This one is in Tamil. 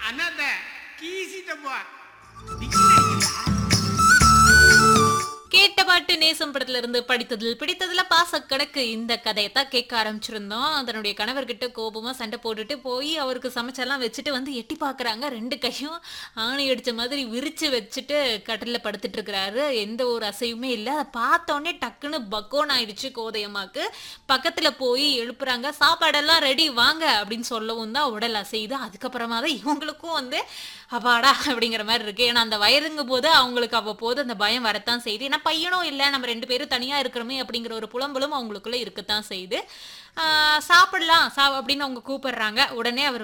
அண்ணாத்த கீசிட்டப்பா கேட்ட பாட்டு நேசம் படத்துல இருந்து படித்ததில் பிடித்ததுல பாச கணக்கு இந்த கதையை தான் கேட்க ஆரம்பிச்சிருந்தோம் அதனுடைய கணவர்கிட்ட கோபமா சண்டை போட்டுட்டு போய் அவருக்கு சமைச்செல்லாம் வச்சுட்டு வந்து எட்டி பாக்குறாங்க ரெண்டு கையும் ஆணி அடிச்ச மாதிரி விரிச்சு வச்சுட்டு கட்டில படுத்துட்டு இருக்கிறாரு எந்த ஒரு அசைவுமே இல்லை அதை பார்த்தோன்னே டக்குன்னு பக்கோன் ஆயிடுச்சு கோதையம்மாக்கு பக்கத்துல போய் எழுப்புறாங்க சாப்பாடெல்லாம் ரெடி வாங்க அப்படின்னு சொல்லவும் தான் உடல் அசையுது அதுக்கப்புறமா தான் இவங்களுக்கும் வந்து அப்பாடா அப்படிங்கிற மாதிரி இருக்கு ஏன்னா அந்த வயதுங்க போது அவங்களுக்கு அவ்வப்போது அந்த பயம் வரத்தான் செய்யுது ஏன்னா பையனும் இல்லை நம்ம ரெண்டு பேரும் தனியா இருக்கிறோமே அப்படிங்கிற ஒரு புலம்பலும் அவங்களுக்குள்ள இருக்கத்தான் செய்யுது ஆஹ் சாப்பிடலாம் சா அப்படின்னு அவங்க கூப்பிடுறாங்க உடனே அவர்